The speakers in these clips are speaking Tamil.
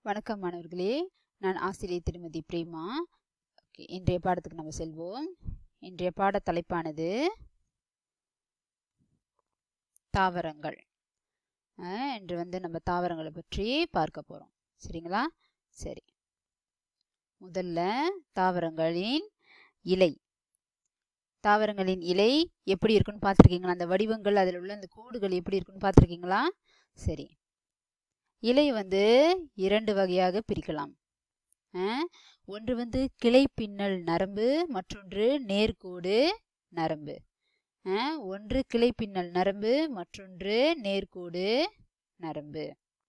வணக்கம் மாணவர்களே நான் ஆசிரியர் திருமதி பிரேமா ஓகே இன்றைய பாடத்துக்கு நம்ம செல்வோம் இன்றைய பாட தலைப்பானது தாவரங்கள் அஹ், இன்று வந்து நம்ம தாவரங்களை பற்றி பார்க்க போகிறோம் சரிங்களா சரி முதல்ல தாவரங்களின் இலை தாவரங்களின் இலை எப்படி இருக்குன்னு பார்த்துருக்கீங்களா அந்த வடிவங்கள் அதில் உள்ள அந்த கோடுகள் எப்படி இருக்குன்னு பார்த்துருக்கீங்களா சரி இலை வந்து இரண்டு வகையாக பிரிக்கலாம் அஹ், ஒன்று வந்து கிளை பின்னல் நரம்பு மற்றொன்று நேர்கோடு நரம்பு அஹ், ஒன்று கிளை பின்னல் நரம்பு மற்றொன்று நேர்கோடு நரம்பு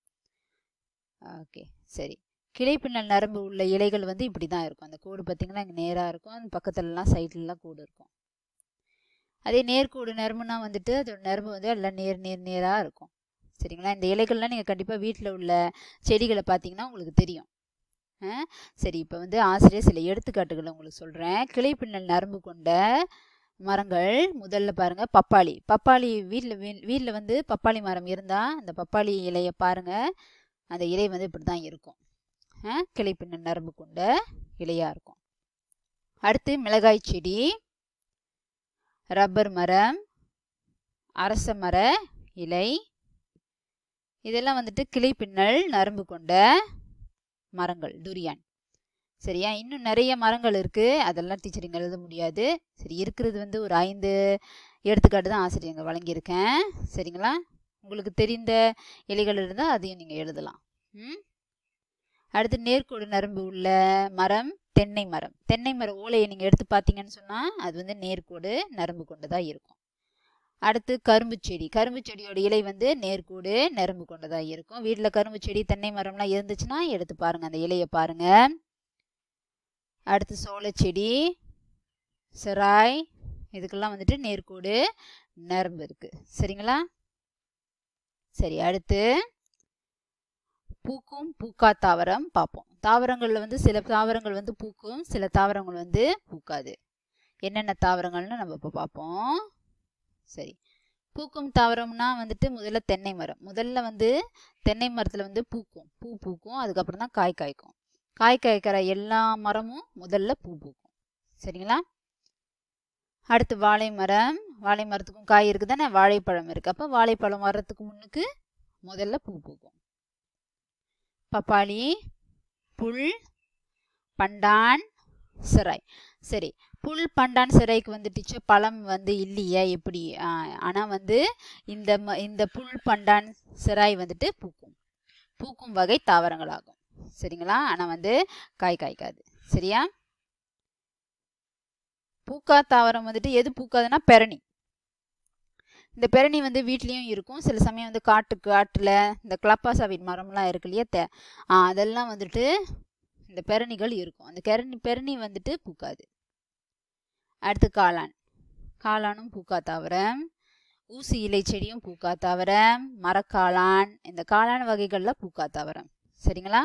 ஓகே சரி கிளை பின்னல் நரம்பு உள்ள இலைகள் வந்து இப்படி தான் இருக்கும் அந்த கோடு பார்த்தீங்கன்னா இங்கே நேராக இருக்கும் அந்த பக்கத்துலலாம் சைட்லலாம் கோடு இருக்கும் அதே நேர்கோடு நரம்புனா வந்துட்டு அதோட நரம்பு வந்து எல்லாம் நேர் நேர் நேராக இருக்கும் சரிங்களா இந்த இலைகள்லாம் நீங்கள் கண்டிப்பாக வீட்டில் உள்ள செடிகளை பார்த்தீங்கன்னா உங்களுக்கு தெரியும் ஆ? சரி இப்போ வந்து ஆசிரியர் சில எடுத்துக்காட்டுகளை உங்களுக்கு சொல்கிறேன் கிளை பின்னல் நரம்பு கொண்ட மரங்கள் முதல்ல பாருங்கள் பப்பாளி பப்பாளி வீட்டில் வீட்டில் வந்து பப்பாளி மரம் இருந்தால் அந்த பப்பாளி இலையை பாருங்கள் அந்த இலை வந்து இப்படி தான் இருக்கும் ஆ? கிளை பின்னல் நரம்பு கொண்ட இலையாக இருக்கும் அடுத்து மிளகாய் செடி ரப்பர் மரம் அரச மர இலை இதெல்லாம் வந்துட்டு கிளை பின்னல் நரம்பு கொண்ட மரங்கள் துரியான் சரியா இன்னும் நிறைய மரங்கள் இருக்குது அதெல்லாம் டீச்சர் இங்கே எழுத முடியாது சரி இருக்கிறது வந்து ஒரு ஐந்து எடுத்துக்காட்டு தான் ஆசிரியர் இங்கே வழங்கியிருக்கேன் சரிங்களா உங்களுக்கு தெரிந்த இலைகள் இருந்தால் அதையும் நீங்கள் எழுதலாம் ம் அடுத்து நேர்கோடு நரம்பு உள்ள மரம் தென்னை மரம் தென்னை மர ஓலையை நீங்கள் எடுத்து பார்த்தீங்கன்னு சொன்னால் அது வந்து நேர்கோடு நரம்பு கொண்டதாக இருக்கும் அடுத்து கரும்பு செடி கரும்பு செடியோட இலை வந்து நேர்கோடு நரம்பு கொண்டதாக இருக்கும் வீட்டில் கரும்பு செடி தென்னை மரம்லாம் இருந்துச்சுன்னா எடுத்து பாருங்கள் அந்த இலையை பாருங்கள் அடுத்து சோளச்செடி செராய் இதுக்கெல்லாம் வந்துட்டு நேர்கோடு நரம்பு இருக்குது சரிங்களா சரி அடுத்து பூக்கும் பூக்கா தாவரம் பார்ப்போம் தாவரங்களில் வந்து சில தாவரங்கள் வந்து பூக்கும் சில தாவரங்கள் வந்து பூக்காது என்னென்ன தாவரங்கள்னு நம்ம இப்போ பார்ப்போம் சரி பூக்கும் தாவரம்னா வந்துட்டு முதல்ல தென்னை மரம் முதல்ல வந்து தென்னை மரத்தில் வந்து பூக்கும் பூ பூக்கும் அதுக்கப்புறம் தான் காய் காய்க்கும் காய் காய்க்கிற எல்லா மரமும் முதல்ல பூ பூக்கும் சரிங்களா அடுத்து வாழை மரம் வாழை மரத்துக்கும் காய் இருக்குது தானே வாழைப்பழம் இருக்குது அப்போ வாழைப்பழம் வர்றதுக்கு முன்னுக்கு முதல்ல பூ பூக்கும் பப்பாளி புல் பண்டான் சிராய் சரி புல் பண்டான் சிறைக்கு வந்துட்டுச்சு பழம் வந்து இல்லையே எப்படி ஆனால் வந்து இந்த ம இந்த புல் பண்டான் சிராய் வந்துட்டு பூக்கும் பூக்கும் வகை தாவரங்களாகும் சரிங்களா ஆனால் வந்து காய் காய்க்காது சரியா பூக்கா தாவரம் வந்துட்டு எது பூக்காதுன்னா பெரணி இந்த பெரணி வந்து வீட்லேயும் இருக்கும் சில சமயம் வந்து காட்டு காட்டில் இந்த கிளப்பாசாவின் மரம்லாம் இருக்கு இல்லையா தே ஆ, அதெல்லாம் வந்துட்டு இந்த பெரணிகள் இருக்கும் அந்த பெரணி பெரணி வந்துட்டு பூக்காது அடுத்து காளான் காளானும் பூக்கா தாவரம் ஊசி இலை செடியும் பூக்கா தாவரம் மரக்காளான் இந்த காளான் வகைகளில் பூக்கா தாவரம் சரிங்களா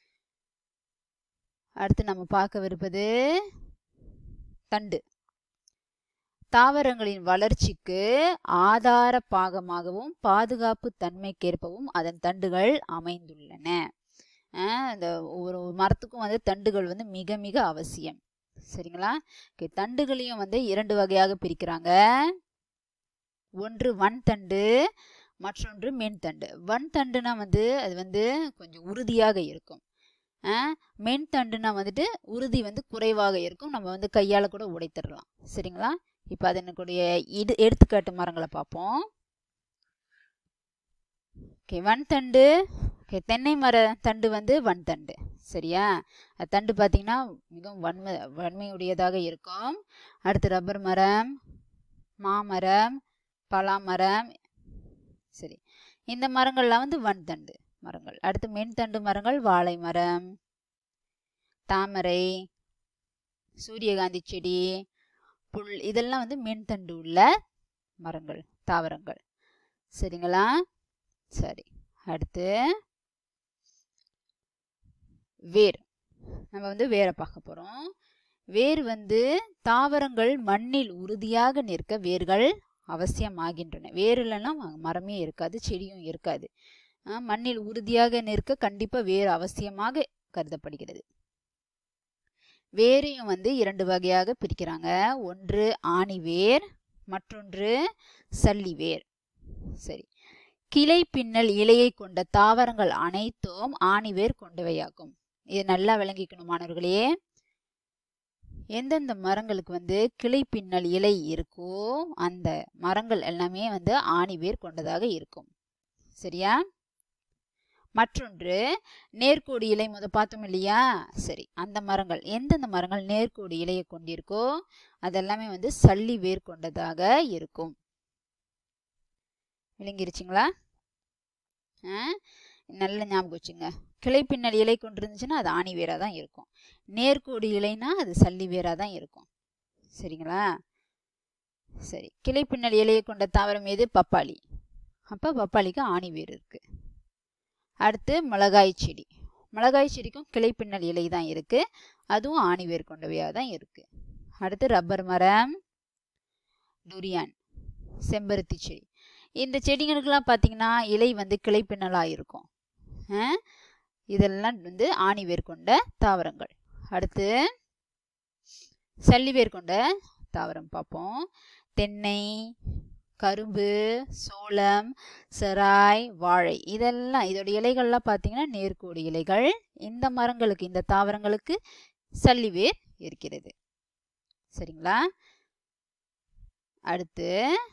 அடுத்து நம்ம பார்க்கவிருப்பது தண்டு தாவரங்களின் வளர்ச்சிக்கு ஆதார பாகமாகவும் பாதுகாப்பு தன்மைக்கேற்பவும் அதன் தண்டுகள் அமைந்துள்ளன ஆஹ் இந்த ஒரு மரத்துக்கும் வந்து தண்டுகள் வந்து மிக மிக அவசியம் சரிங்களா ஓகே தண்டுகளையும் வந்து இரண்டு வகையாக பிரிக்கிறாங்க ஒன்று வன் தண்டு மற்றொன்று மென் தண்டு வன் தண்டுனா வந்து அது வந்து கொஞ்சம் உறுதியாக இருக்கும் ஆஹ் மென் தண்டுனா வந்துட்டு உறுதி வந்து குறைவாக இருக்கும் நம்ம வந்து கையால் கூட உடைத்திடலாம் சரிங்களா இப்போ அதனுடைய இது எடுத்துக்காட்டு மரங்களை பார்ப்போம் ஓகே வன்தண்டு ஓகே தென்னை மர தண்டு வந்து வன்தண்டு சரியா அது தண்டு பார்த்தீங்கன்னா மிகவும் வன்மை வன்மையுடையதாக இருக்கும் அடுத்து ரப்பர் மரம் மாமரம் பலாமரம் சரி இந்த மரங்கள்லாம் வந்து வன்தண்டு மரங்கள் அடுத்து மென்தண்டு மரங்கள் வாழை மரம் தாமரை சூரியகாந்தி செடி புல் இதெல்லாம் வந்து மென்தண்டு உள்ள மரங்கள் தாவரங்கள் சரிங்களா சரி அடுத்து வேர் நம்ம வந்து வேரை பார்க்க போகிறோம் வேர் வந்து தாவரங்கள் மண்ணில் உறுதியாக நிற்க வேர்கள் அவசியமாகின்றன வேர் இல்லைன்னா மரமே இருக்காது செடியும் இருக்காது அஹ், மண்ணில் உறுதியாக நிற்க கண்டிப்பாக வேர் அவசியமாக கருதப்படுகிறது வேரையும் வந்து இரண்டு வகையாக பிரிக்கிறாங்க ஒன்று ஆணிவேர் மற்றொன்று சல்லிவேர் சரி கிளை பின்னல் இலையை கொண்ட தாவரங்கள் அனைத்தும் ஆணிவேர் கொண்டவையாகும் இது நல்லா விளங்கிக்கணும் மாணவர்களே எந்தெந்த மரங்களுக்கு வந்து கிளை பின்னல் இலை இருக்கோ அந்த மரங்கள் எல்லாமே வந்து ஆணிவேர் கொண்டதாக இருக்கும் சரியா மற்றொன்று நேர்கோடு இலை முத பார்த்தோம் இல்லையா சரி அந்த மரங்கள் எந்தெந்த மரங்கள் நேர்கோடு இலையை கொண்டிருக்கோ அதெல்லாமே வந்து சல்லி வேர் கொண்டதாக இருக்கும் விளங்கிருச்சுங்களா ஆ நல்ல ஞாபகம் வச்சுங்க கிளை பின்னல் இலை கொண்டிருந்துச்சுன்னா அது ஆணி வேராக தான் இருக்கும் நேர்கோடு இலைனா அது சல்லி வேராக தான் இருக்கும் சரிங்களா சரி கிளை பின்னல் இலையை கொண்ட தாவரம் எது பப்பாளி அப்போ பப்பாளிக்கு ஆணி வேர் இருக்கு அடுத்து மிளகாய் செடி மிளகாய் செடிக்கும் கிளை பின்னல் இலை தான் இருக்கு அதுவும் ஆணி வேர் கொண்டவையாக தான் இருக்கு அடுத்து ரப்பர் மரம் டுரியான் செம்பருத்தி செடி இந்த செடிகளுக்கெல்லாம் பார்த்தீங்கன்னா இலை வந்து கிளை பின்னலாக இருக்கும் ஆ? இதெல்லாம் வந்து ஆணி வேர் கொண்ட தாவரங்கள் அடுத்து சல்லிவேர் கொண்ட தாவரம் பார்ப்போம் தென்னை கரும்பு சோளம் செராய் வாழை இதெல்லாம் இதோட இலைகள்லாம் பார்த்தீங்கன்னா நேர்கோடு இலைகள் இந்த மரங்களுக்கு இந்த தாவரங்களுக்கு சல்லிவேர் இருக்கிறது சரிங்களா அடுத்து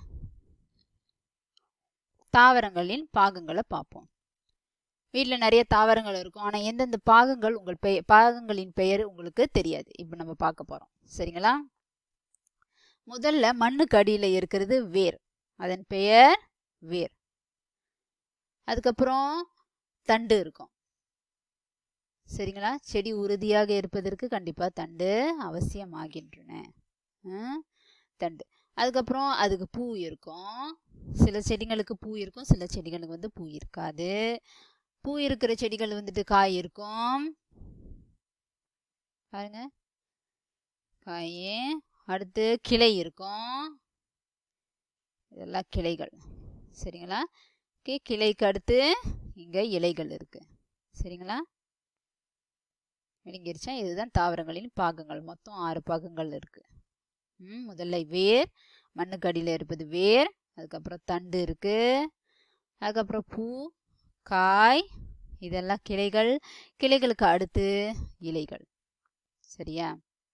தாவரங்களின் பாகங்களை பார்ப்போம் வீட்டில் நிறைய தாவரங்கள் இருக்கும் ஆனால் எந்தெந்த பாகங்கள் உங்கள் பெய பாகங்களின் பெயர் உங்களுக்கு தெரியாது இப்போ நம்ம பார்க்க போகிறோம் சரிங்களா முதல்ல மண்ணுக்கு அடியில் இருக்கிறது வேர் அதன் பெயர் வேர் அதுக்கப்புறம் தண்டு இருக்கும் சரிங்களா செடி உறுதியாக இருப்பதற்கு கண்டிப்பாக தண்டு அவசியமாகின்றன ஆ, தண்டு அதுக்கப்புறம் அதுக்கு பூ இருக்கும் சில செடிங்களுக்கு பூ இருக்கும் சில செடிகளுக்கு வந்து பூ இருக்காது பூ இருக்கிற செடிகள் வந்துட்டு காய் இருக்கும் பாருங்க காய் அடுத்து கிளை இருக்கும் இதெல்லாம் கிளைகள் சரிங்களா ஓகே கிளைக்கு அடுத்து இங்கே இலைகள் இருக்கு சரிங்களா விளங்கிருச்சா இதுதான் தாவரங்களின் பாகங்கள் மொத்தம் ஆறு பாகங்கள் இருக்கு ம் முதல்ல வேர் மண்ணுக்கு அடியில் இருப்பது வேர் அதுக்கப்புறம் தண்டு இருக்கு அதுக்கப்புறம் பூ காய் இதெல்லாம் கிளைகள் கிளைகளுக்கு அடுத்து இலைகள் சரியா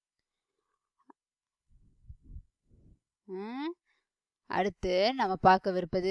ம், அடுத்து நம்ம பார்க்கவிருப்பது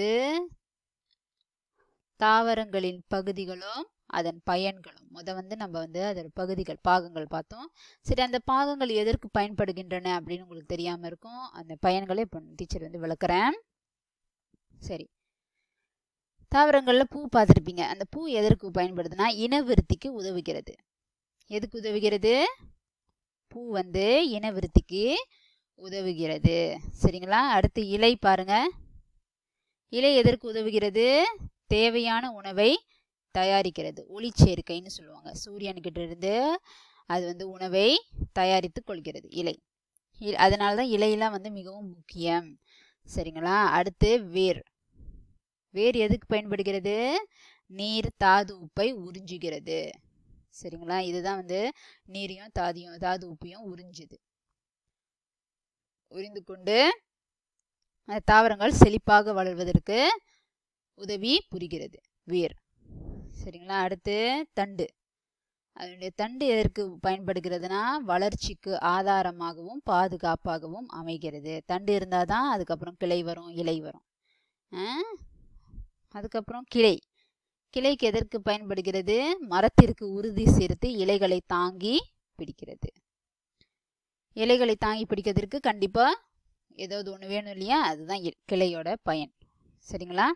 தாவரங்களின் பகுதிகளும் அதன் பயன்களும் முத வந்து நம்ம வந்து அதன் பகுதிகள் பாகங்கள் பார்த்தோம் சரி அந்த பாகங்கள் எதற்கு பயன்படுகின்றன அப்படின்னு உங்களுக்கு தெரியாம இருக்கும் அந்த பயன்களை இப்போ டீச்சர் வந்து விளக்குறேன் சரி தாவரங்கள்ல பூ பார்த்துருப்பீங்க அந்த பூ எதற்கு பயன்படுதுன்னா இனவிருத்திக்கு உதவுகிறது எதுக்கு உதவுகிறது பூ வந்து இனவிருத்திக்கு உதவுகிறது சரிங்களா அடுத்து இலை பாருங்க இலை எதற்கு உதவுகிறது தேவையான உணவை தயாரிக்கிறது ஒளிச்சேர்க்கைன்னு சொல்லுவாங்க சூரியன்கிட்ட இருந்து அது வந்து உணவை தயாரித்து கொள்கிறது இலை இ- அதனால தான் இலையெல்லாம் வந்து மிகவும் முக்கியம் சரிங்களா அடுத்து வேர் வேர் எதுக்கு பயன்படுகிறது நீர் தாது உப்பை உறிஞ்சுகிறது சரிங்களா இதுதான் வந்து நீரையும் தாதியும் தாது உப்பையும் உறிஞ்சுது உறிந்து கொண்டு அந்த தாவரங்கள் செழிப்பாக வளர்வதற்கு உதவி புரிகிறது வேர் சரிங்களா அடுத்து தண்டு அதனுடைய தண்டு எதற்கு பயன்படுகிறதுனா வளர்ச்சிக்கு ஆதாரமாகவும் பாதுகாப்பாகவும் அமைகிறது தண்டு இருந்தால் தான் அதுக்கப்புறம் கிளை வரும் இலை வரும் ஆ? அதுக்கப்புறம் கிளை கிளைக்கு எதற்கு பயன்படுகிறது மரத்திற்கு உறுதி சேர்த்து இலைகளை தாங்கி பிடிக்கிறது இலைகளை தாங்கி பிடிக்கிறதுக்கு கண்டிப்பாக ஏதாவது ஒன்று வேணும் இல்லையா அதுதான் இ- கிளையோட பயன் சரிங்களா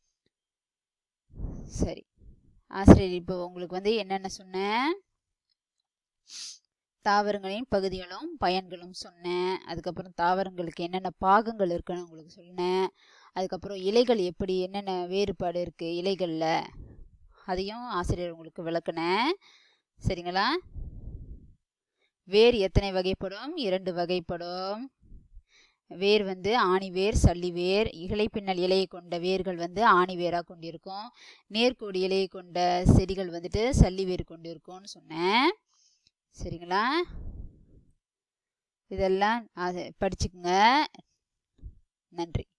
சரி ஆசிரியர் இப்போ உங்களுக்கு வந்து என்னென்ன சொன்னேன் தாவரங்களின் பகுதிகளும் பயன்களும் சொன்னேன் அதுக்கப்புறம் தாவரங்களுக்கு என்னென்ன பாகங்கள் இருக்குன்னு உங்களுக்கு சொன்னேன் அதுக்கப்புறம் இலைகள் எப்படி என்னென்ன வேறுபாடு இருக்குது இலைகளில் அதையும் ஆசிரியர் உங்களுக்கு விளக்குனேன் சரிங்களா வேர் எத்தனை வகைப்படும் இரண்டு வகைப்படும் வேர் வந்து ஆணி வேர் சல்லி வேர் இலை பின்னல் இலையை கொண்ட வேர்கள் வந்து ஆணி வேராக கொண்டிருக்கும் நேர்கோடி இலையை கொண்ட செடிகள் வந்துட்டு சல்லி வேர் கொண்டிருக்கும்னு சொன்னேன் சரிங்களா இதெல்லாம் அது படிச்சுக்குங்க நன்றி